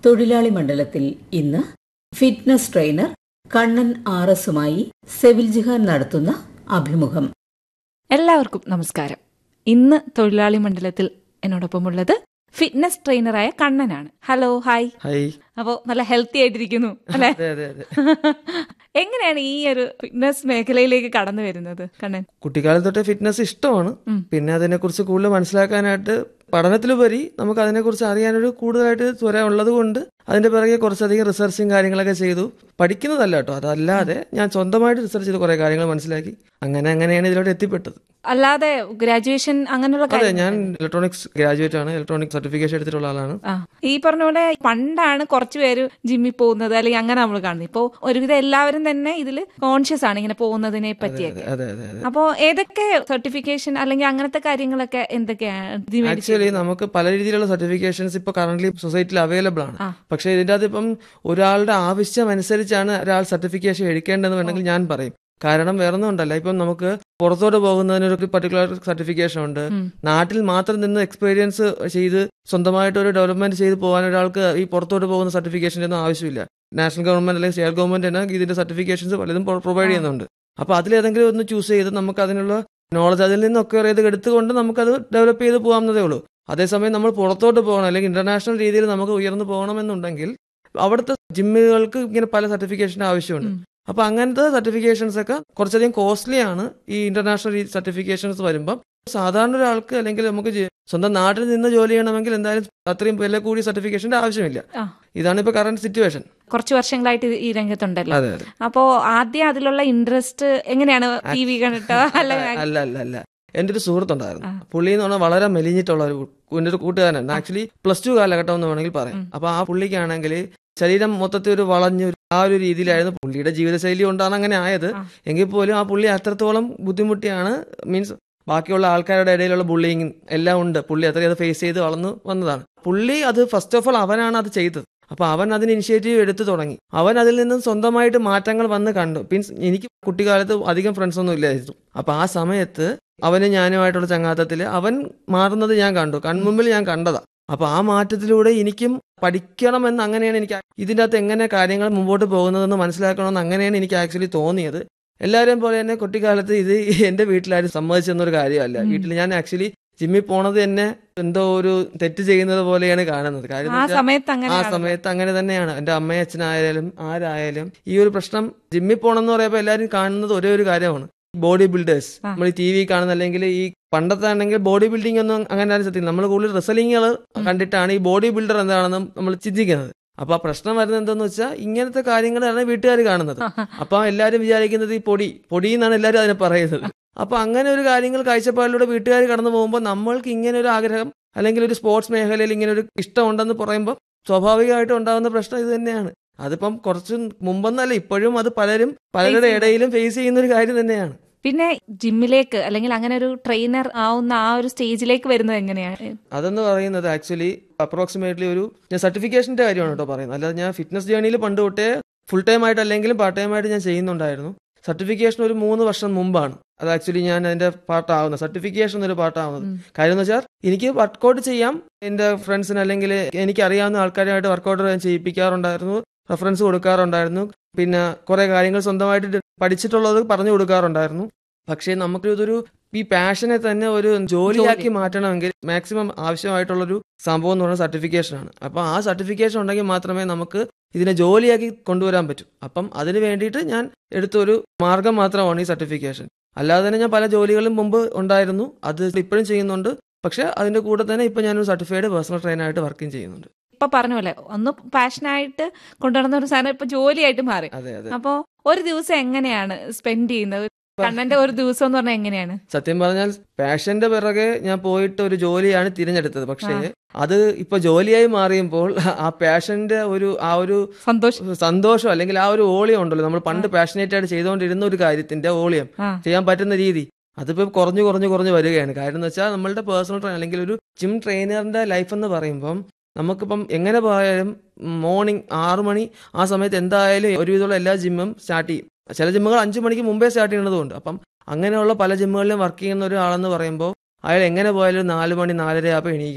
തൊഴിലാളി മണ്ഡലത്തിൽ ഇന്ന് ഫിറ്റ്നസ് ട്രെയിനർ കണ്ണൻ ആർ എസുമായി സെവിൽ ജിഹാൻ നടത്തുന്ന അഭിമുഖം എല്ലാവർക്കും നമസ്കാരം ഇന്ന് തൊഴിലാളി മണ്ഡലത്തിൽ എന്നോടൊപ്പമുള്ളത് ഫിറ്റ്നസ് ട്രെയിനറായ കണ്ണനാണ് ഹലോ ഹായ് ഹായ് അപ്പോ നല്ല ഹെൽത്തി ആയിട്ടിരിക്കുന്നു അല്ലെ അതെ അതെ അതെ എങ്ങനെയാണ് ഈ ഒരു ഫിറ്റ്നസ് മേഖലയിലേക്ക് കടന്നു വരുന്നത് കണ്ണൻ കുട്ടിക്കാലം തൊട്ടേ ഫിറ്റ്നസ് ഇഷ്ടമാണ് ഉം. പിന്നെ അതിനെക്കുറിച്ച് കൂടുതൽ മനസ്സിലാക്കാനായിട്ട് പഠനത്തിലുപരി നമുക്ക് അതിനെക്കുറിച്ച് അറിയാനൊരു കൂടുതലായിട്ട് ത്വര ഉള്ളത് കൊണ്ട് അതിന്റെ പിറകെ കുറച്ചധികം റിസർച്ചും കാര്യങ്ങളൊക്കെ ചെയ്തു പഠിക്കുന്നതല്ല കേട്ടോ അതല്ലാതെ ഞാൻ സ്വന്തമായിട്ട് റിസർച്ച് ചെയ്ത് കുറെ കാര്യങ്ങൾ മനസ്സിലാക്കി അങ്ങനെ അങ്ങനെയാണ് ഇതിലോട്ട് എത്തിപ്പെട്ടത് അല്ലാതെ ഗ്രാജുവേഷൻ അങ്ങനെയുള്ള അതെ കാര്യം ഞാൻ ഇലക്ട്രോണിക്സ് ഗ്രാജുവേറ്റ് ആണ് ഇലക്ട്രോണിക് സർട്ടിഫിക്കേഷൻ എടുത്തിട്ടുള്ള ആളാണ് ആ ഈ പറഞ്ഞ പോലെ പണ്ടാണ് കുറച്ച് പേര് ജിമ്മിൽ പോകുന്നത് അല്ലെങ്കിൽ അങ്ങനെ നമ്മൾ കാണുന്നത് ഇപ്പോ ഒരുവിധം എല്ലാവരും തന്നെ ഇതിൽ കോൺഷ്യസ് ആണ് ഇങ്ങനെ പോകുന്നതിനെ പറ്റിയൊക്കെ അതെ അതെ അതെ അപ്പോ ഏതൊക്കെ സർട്ടിഫിക്കേഷൻ അല്ലെങ്കിൽ അങ്ങനത്തെ കാര്യങ്ങളൊക്കെ എന്തൊക്കെയാണ് ഇത് മേടിച്ച് ആക്ച്വലി നമുക്ക് പല രീതിയിലുള്ള സർട്ടിഫിക്കേഷൻസ് ഇപ്പൊ കറന്റ് സൊസൈറ്റിയിൽ അവൈലബിൾ ആണ് ആ. പക്ഷെ ഇതിന്റെ അകത്ത് ഇപ്പം ഒരാളുടെ ആവശ്യം അനുസരിച്ചാണ് ഒരാൾ സർട്ടിഫിക്കേഷൻ എടുക്കേണ്ടതെന്ന് വേണമെങ്കിൽ ഞാൻ പറയും കാരണം വേറൊന്നും ഉണ്ടല്ല ഇപ്പം നമുക്ക് പുറത്തോട്ട് പോകുന്നതിന് ഒരു പർട്ടിക്കുലർ സർട്ടിഫിക്കേഷൻ ഉണ്ട് ഉം. നാട്ടിൽ മാത്രം നിന്ന് എക്സ്പീരിയൻസ് ചെയ്ത് സ്വന്തമായിട്ട് ഒരു ഡെവലപ്മെന്റ് ചെയ്ത് പോകാൻ ഒരാൾക്ക് ഈ പുറത്തോട്ട് പോകുന്ന സർട്ടിഫിക്കേഷൻ്റെ ഒന്നും ആവശ്യമില്ല നാഷണൽ ഗവൺമെന്റ് അല്ലെങ്കിൽ സ്റ്റേറ്റ് ഗവൺമെന്റ് തന്നെ ഇതിന്റെ സർട്ടിഫിക്കേഷൻസ് പലതും പ്രൊവൈഡ് ചെയ്യുന്നുണ്ട് അപ്പൊ അതിലേതെങ്കിലും ഒന്ന് ചൂസ് ചെയ്ത് നമുക്ക് അതിനുള്ള നോളജ് അതിൽ നിന്നൊക്കെ ഇത് എടുത്തുകൊണ്ട് നമുക്കത് ഡെവലപ്പ് ചെയ്ത് പോകാവുന്നതേ ഉള്ളൂ അതേസമയം നമ്മൾ പുറത്തോട്ട് പോകണം അല്ലെങ്കിൽ ഇന്റർനാഷണൽ രീതിയിൽ നമുക്ക് ഉയർന്നു പോകണമെന്നുണ്ടെങ്കിൽ അവിടുത്തെ ജിമ്മുകൾക്ക് ഇങ്ങനെ പല സർട്ടിഫിക്കേഷൻ്റെ ആവശ്യമുണ്ട് ഉം. അപ്പൊ അങ്ങനത്തെ സർട്ടിഫിക്കേഷൻസ് ഒക്കെ കുറച്ചധികം കോസ്റ്റ്ലി ആണ് ഈ ഇന്റർനാഷണൽ സർട്ടിഫിക്കേഷൻസ് വരുമ്പം സാധാരണ ഒരാൾക്ക് അല്ലെങ്കിൽ നമുക്ക് ജി- സ്വന്തം നാട്ടിൽ നിന്ന് ജോലി ചെയ്യണമെങ്കിൽ എന്തായാലും അത്രയും വില കൂടിയ സർട്ടിഫിക്കേഷന്റെ ആവശ്യമില്ല ആ. ഇതാണ് ഇപ്പൊ കറന്റ് സിറ്റുവേഷൻ കുറച്ച് വർഷങ്ങളായിട്ട് ഈ രംഗത്തുണ്ടല്ലോ അതെ അതെ അപ്പോ ആദ്യം അതിലുള്ള ഇൻട്രസ്റ്റ് എങ്ങനെയാണ് ടി വി കണ്ടിട്ടോ അല്ല അല്ല അല്ല അല്ല എന്റെ ഒരു സുഹൃത്തുണ്ടായിരുന്നു ആ. പുള്ളി എന്ന് പറഞ്ഞാൽ വളരെ മെലിഞ്ഞിട്ടുള്ള ഒരു കു- എന്റെ ഒരു കൂട്ടുകാരനാണ് ആക്ച്വലി പ്ലസ് ടു കാലഘട്ടം എന്ന് വേണമെങ്കിൽ പറയാം ഉം. അപ്പൊ ആ പുള്ളിക്കാണെങ്കിൽ ശരീരം മൊത്തത്തിൽ ഒരു വളഞ്ഞു ഒരു- ആ ഒരു രീതിയിലായിരുന്നു പുള്ളിയുടെ ജീവിതശൈലി കൊണ്ടാണ് അങ്ങനെ ആയത് ആ. എങ്കിൽ പോലും ആ പുള്ളി അത്രത്തോളം ബുദ്ധിമുട്ടിയാണ് മീൻസ് ബാക്കിയുള്ള ആൾക്കാരുടെ ഇടയിലുള്ള ബുള്ളിങ് എല്ലാം ഉണ്ട് പുള്ളി അത്രയും അത് ഫേസ് ചെയ്ത് വളർന്നു വന്നതാണ് പുള്ളി അത് ഫസ്റ്റ് ഓഫ് ഓൾ അവനാണ് അത് ചെയ്തത് അപ്പൊ അവൻ അതിന് ഇനിഷ്യേറ്റീവ് എടുത്തു തുടങ്ങി അവൻ അതിൽ നിന്നും സ്വന്തമായിട്ട് മാറ്റങ്ങൾ വന്ന് കണ്ടു മീൻസ് എനിക്ക് കുട്ടിക്കാലത്ത് അധികം ഫ്രണ്ട്സ് ഒന്നും ഇല്ലായിരുന്നു അപ്പൊ ആ സമയത്ത് അവന് ഞാനുമായിട്ടുള്ള ചങ്ങാത്തത്തിൽ അവൻ മാറുന്നത് ഞാൻ കണ്ടു കൺമുമ്പിൽ ഞാൻ കണ്ടതാ അപ്പൊ ആ മാറ്റത്തിലൂടെ എനിക്കും പഠിക്കണമെന്ന് അങ്ങനെയാണ് എനിക്ക് ഇതിൻ്റെ അകത്ത് എങ്ങനെ കാര്യങ്ങൾ മുമ്പോട്ട് പോകുന്നതെന്ന് മനസ്സിലാക്കണമെന്ന് അങ്ങനെയാണ് എനിക്ക് ആക്ച്വലി തോന്നിയത് എല്ലാവരെയും പോലെ തന്നെ കുട്ടിക്കാലത്ത് ഇത് എന്റെ വീട്ടിലാരും സമ്മതിച്ചെന്നൊരു കാര്യമല്ല ഉം. വീട്ടിൽ ഞാൻ ആക്ച്വലി ജിമ്മിൽ പോണത് തന്നെ എന്തോ ഒരു തെറ്റ് ചെയ്യുന്നത് പോലെയാണ് കാണുന്നത് കാര്യം ആ എന്ന് വെച്ചാൽ സമയത്ത് ആ അങ്ങനെ സമയത്ത് അങ്ങനെ തന്നെയാണ് എന്റെ അമ്മയും അച്ഛനായാലും ആരായാലും ഈ ഒരു പ്രശ്നം ജിമ്മിൽ പോകണമെന്ന് പറയുമ്പോൾ എല്ലാവരും കാണുന്നത് ഒരേ ഒരു കാര്യമാണ് ബോഡി ബിൽഡേഴ്സ് ആ. നമ്മൾ ടി വി കാണുന്ന അല്ലെങ്കിൽ ഈ പണ്ടത്തെ ആണെങ്കിൽ ബോഡി ബിൽഡിംഗ് ഒന്നും അങ്ങനെ ആരും സത്യം നമ്മൾ കൂടുതൽ റിസലിങ്ങുകൾ കണ്ടിട്ടാണ് ഈ ബോഡി ബിൽഡർ എന്താണെന്ന് നമ്മൾ ചിന്തിക്കുന്നത് അപ്പൊ ആ പ്രശ്നം വരുന്നത് എന്താന്ന് വെച്ചാൽ ഇങ്ങനത്തെ കാര്യങ്ങളാണ് വീട്ടുകാർ കാണുന്നത് അപ്പൊ എല്ലാവരും വിചാരിക്കുന്നത് ഈ പൊടി പൊടി എന്നാണ് എല്ലാവരും അതിനെ പറയുന്നത് അപ്പൊ അങ്ങനെ ഒരു കാര്യങ്ങൾ കാഴ്ചപ്പാടിലൂടെ വീട്ടുകാർ കടന്നു പോകുമ്പോൾ നമ്മൾക്ക് ഇങ്ങനെ ഒരു ആഗ്രഹം അല്ലെങ്കിൽ ഒരു സ്പോർട്സ് മേഖലയിൽ ഇങ്ങനെ ഒരു ഇഷ്ടമുണ്ടെന്ന് പറയുമ്പോൾ സ്വാഭാവികമായിട്ടും ഉണ്ടാകുന്ന പ്രശ്നം ഇത് തന്നെയാണ് അതിപ്പം കുറച്ച് മുമ്പൊന്നല്ല ഇപ്പോഴും അത് പലരും പലരുടെ ചെയ്യുന്നു. ഇടയിലും ഫേസ് ചെയ്യുന്ന ഒരു കാര്യം തന്നെയാണ് പിന്നെ ജിമ്മിലേക്ക് അല്ലെങ്കിൽ അങ്ങനെ ഒരു ട്രെയിനർ ആവുന്ന ആ ഒരു സ്റ്റേജിലേക്ക് വരുന്നത് എങ്ങനെയാണ് അതെന്ന് പറയുന്നത് ആക്ച്വലി അപ്രോക്സിമേറ്റ്ലി ഒരു ഞാൻ സർട്ടിഫിക്കേഷന്റെ കാര്യമാണ് കേട്ടോ പറയുന്നത് അല്ലാതെ ഞാൻ ഫിറ്റ്നസ് ജേണിയിൽ പണ്ട് തൊട്ടേ ഫുൾ ടൈം ആയിട്ട് അല്ലെങ്കിലും പാർട്ട് ടൈം ആയിട്ട് ഞാൻ ചെയ്യുന്നുണ്ടായിരുന്നു സർട്ടിഫിക്കേഷൻ ഒരു മൂന്ന് വർഷം മുമ്പാണ് അത് ആക്ച്വലി ഞാൻ അതിന്റെ പാർട്ടാവുന്നത് സർട്ടിഫിക്കേഷൻ ഒരു പാർട്ടാവുന്നത് ഉം. കാര്യം എന്ന് വെച്ചാൽ എനിക്ക് വർക്കൗട്ട് ചെയ്യാം എന്റെ ഫ്രണ്ട്സിന് അല്ലെങ്കിൽ എനിക്ക് അറിയാവുന്ന ആൾക്കാരുമായിട്ട് വർക്കൗട്ട് ഞാൻ ചെയ്യിപ്പിക്കാറുണ്ടായിരുന്നു റെഫറൻസ് കൊടുക്കാറുണ്ടായിരുന്നു പിന്നെ കുറെ കാര്യങ്ങൾ സ്വന്തമായിട്ട് പഠിച്ചിട്ടുള്ളത് പറഞ്ഞു കൊടുക്കാറുണ്ടായിരുന്നു പക്ഷേ നമുക്ക് ഇതൊരു ഈ പാഷനെ തന്നെ ഒരു ജോലിയാക്കി മാറ്റണമെങ്കിൽ മാക്സിമം ആവശ്യമായിട്ടുള്ളൊരു സംഭവം എന്ന് പറയുന്നത് സർട്ടിഫിക്കേഷൻ ആണ് അപ്പം ആ സർട്ടിഫിക്കേഷൻ ഉണ്ടെങ്കിൽ മാത്രമേ നമുക്ക് ഇതിനെ ജോലിയാക്കി കൊണ്ടുവരാൻ പറ്റൂ അപ്പം അതിന് വേണ്ടിയിട്ട് ഞാൻ എടുത്തൊരു മാർഗം മാത്രമാണ് ഈ സർട്ടിഫിക്കേഷൻ അല്ലാതെ തന്നെ ഞാൻ പല ജോലികളും മുമ്പ് ഉണ്ടായിരുന്നു അത് ഇപ്പോഴും ചെയ്യുന്നുണ്ട് പക്ഷെ അതിന്റെ കൂടെ തന്നെ ഇപ്പൊ ഞാനൊരു സർട്ടിഫൈഡ് പേഴ്സണൽ ട്രെയിനായിട്ട് വർക്കും ചെയ്യുന്നുണ്ട് ഇപ്പൊ പറഞ്ഞ പോലെ ഒന്ന് പാഷനായിട്ട് കൊണ്ടുവരുന്ന ഒരു സാധനം ഇപ്പൊ ജോലിയായിട്ട് മാറി അതെ അതെ അപ്പോ ഒരു ദിവസം എങ്ങനെയാണ് സ്പെൻഡ് ചെയ്യുന്നത് കണ്ണന്റെ ഒരു ദിവസം എന്ന് പറഞ്ഞാൽ എങ്ങനെയാണ് സത്യം പറഞ്ഞാൽ പാഷന്റെ പിറകെ ഞാൻ പോയിട്ട് ഒരു ജോലിയാണ് തിരഞ്ഞെടുത്തത് പക്ഷേ അത് ഇപ്പൊ ജോലിയായി മാറിയപ്പോൾ ആ പാഷന്റെ ഒരു ആ ഒരു സന്തോഷം സന്തോഷം അല്ലെങ്കിൽ ആ ഒരു ഓളിയം ഉണ്ടല്ലോ നമ്മൾ പണ്ട് പാഷനേറ്റ് ആയിട്ട് ചെയ്തുകൊണ്ടിരുന്ന ഒരു കാര്യത്തിന്റെ ഓളിയം ആ ചെയ്യാൻ പറ്റുന്ന രീതി അതിപ്പോ കുറഞ്ഞു കുറഞ്ഞു കുറഞ്ഞു വരികയാണ് കാര്യം എന്ന് വെച്ചാൽ നമ്മളുടെ പേഴ്സണൽ ട്രെയിൻ അല്ലെങ്കിൽ ഒരു ജിം ട്രെയിനറിന്റെ ലൈഫ് എന്ന് പറയുമ്പം നമുക്കിപ്പം എങ്ങനെ പോയാലും മോർണിംഗ് ആറു മണി ആ സമയത്ത് എന്തായാലും ഒരുവിധമുള്ള എല്ലാ ജിമ്മും സ്റ്റാർട്ട് ചെയ്യും ചില ജിമ്മുകൾ അഞ്ചു മണിക്ക് മുമ്പേ സ്റ്റാർട്ട് ചെയ്യുന്നതുകൊണ്ട് അപ്പം അങ്ങനെയുള്ള പല ജിമ്മുകളിലും വർക്ക് ചെയ്യുന്ന ഒരാളെന്ന് പറയുമ്പോൾ അയാൾ എങ്ങനെ പോയാലും നാല് മണി നാലര ആകുമ്പോൾ എണീക്കും